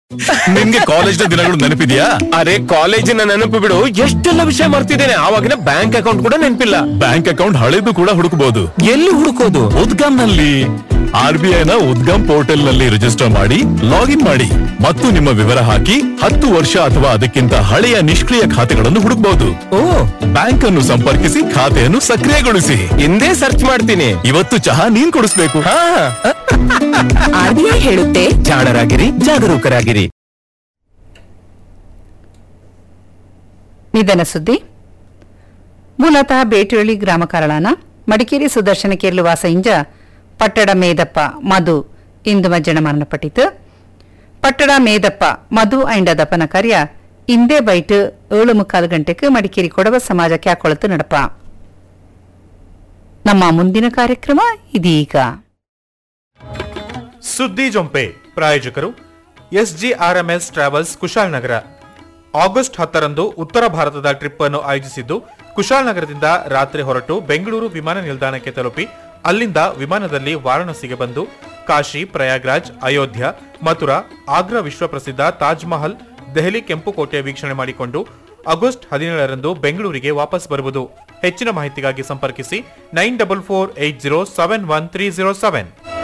ನಿಮ್ಗೆ ಕಾಲೇಜ್ ದಿನಗಳು ನೆನಪಿದ್ಯಾ ಅರೆ ಕಾಲೇಜಿನ ನೆನಪು ಬಿಡು ಎಷ್ಟೆಲ್ಲ ವಿಷಯ ಮರ್ತಿದ್ದೇನೆ ಆವಾಗಿನ ಬ್ಯಾಂಕ್ ಅಕೌಂಟ್ ಕೂಡ ನೆನಪಿಲ್ಲ ಬ್ಯಾಂಕ್ ಅಕೌಂಟ್ ಹಳೆದು ಕೂಡ ಹುಡುಕಬಹುದು ಎಲ್ಲಿ ಹುಡುಕೋದು ಉದ್ಗಮ್ ನಲ್ಲಿ ಆರ್ ಬಿ ಐನ ಉದ್ಗಮ್ ಪೋರ್ಟಲ್ ನಲ್ಲಿ ರಿಜಿಸ್ಟರ್ ಮಾಡಿ ಲಾಗಿನ್ ಮಾಡಿ ಮತ್ತು ನಿಮ್ಮ ವಿವರ ಹಾಕಿ ಹತ್ತು ವರ್ಷ ಅಥವಾ ಅದಕ್ಕಿಂತ ಹಳೆಯ ನಿಷ್ಕ್ರಿಯ ಖಾತೆಗಳನ್ನು ಹುಡುಕಬಹುದು ಓ ಬ್ಯಾಂಕ್ ಅನ್ನು ಸಂಪರ್ಕಿಸಿ ಖಾತೆಯನ್ನು ಸಕ್ರಿಯಗೊಳಿಸಿ ಹಿಂದೆ ಸರ್ಚ್ ಮಾಡ್ತೀನಿ ಇವತ್ತು ಚಹಾ ನೀನ್ ಕೊಡಿಸ್ಬೇಕು ಹಾ ಆರ್ಬಿಐ ಹೇಳುತ್ತೆ ಜಾಣರಾಗಿರಿ ಜಾಗರೂಕರಾಗಿರಿ ನಿಧನ ಸುದ್ದಿ ಮೂಲತಃ ಬೇಟಿಯೊಳಿ ಗ್ರಾಮ ಕಾರಳಾನ ಮಡಿಕೇರಿ ಸುದರ್ಶನ ಕೇರಳು ವಾಸ ಇಂಜ ಪಟ್ಟಡ ಮೇದಪ್ಪ ಮಧು ಇಂದು ಮಜ್ಜನ ಮರಣಪಟ್ಟಿತು ಪಟ್ಟಡ ಮೇದಪ್ಪ ಮಧು ಐಂಡ ದಪ್ಪನ ಕಾರ್ಯ ಇಂದೇ ಬೈಟ್ ಏಳು ಮುಕ್ಕಾಲು ಗಂಟೆಗೆ ಮಡಿಕೇರಿ ಕೊಡವ ಸಮಾಜ ಕ್ಯಾಕೊಳತು ನಡಪ ನಮ್ಮ ಮುಂದಿನ ಕಾರ್ಯಕ್ರಮ ಇದೀಗ ಸುದ್ದಿ ಜೊಂಪೆ ಪ್ರಾಯೋಜಕರು ಎಸ್ಜಿಆರ್ಎಂಎಸ್ ಟ್ರಾವೆಲ್ಸ್ ಕುಶಾಲನಗರ ಆಗಸ್ಟ್ ಹತ್ತರಂದು ಉತ್ತರ ಭಾರತದ ಟ್ರಿಪ್ ಅನ್ನು ಆಯೋಜಿಸಿದ್ದು ಕುಶಾಲನಗರದಿಂದ ರಾತ್ರಿ ಹೊರಟು ಬೆಂಗಳೂರು ವಿಮಾನ ನಿಲ್ದಾಣಕ್ಕೆ ತಲುಪಿ ಅಲ್ಲಿಂದ ವಿಮಾನದಲ್ಲಿ ವಾರಾಣಸಿಗೆ ಬಂದು ಕಾಶಿ ಪ್ರಯಾಗ್ರಾಜ್ ಅಯೋಧ್ಯ ಮಥುರಾ ಆಗ್ರಾ ವಿಶ್ವಪ್ರಸಿದ್ಧ ತಾಜ್ ಮಹಲ್ ದೆಹಲಿ ಕೆಂಪುಕೋಟೆ ವೀಕ್ಷಣೆ ಮಾಡಿಕೊಂಡು ಆಗಸ್ಟ್ ಹದಿನೇಳರಂದು ಬೆಂಗಳೂರಿಗೆ ವಾಪಸ್ ಬರುವುದು ಹೆಚ್ಚಿನ ಮಾಹಿತಿಗಾಗಿ ಸಂಪರ್ಕಿಸಿ nine double four eight zero seven one three zero seven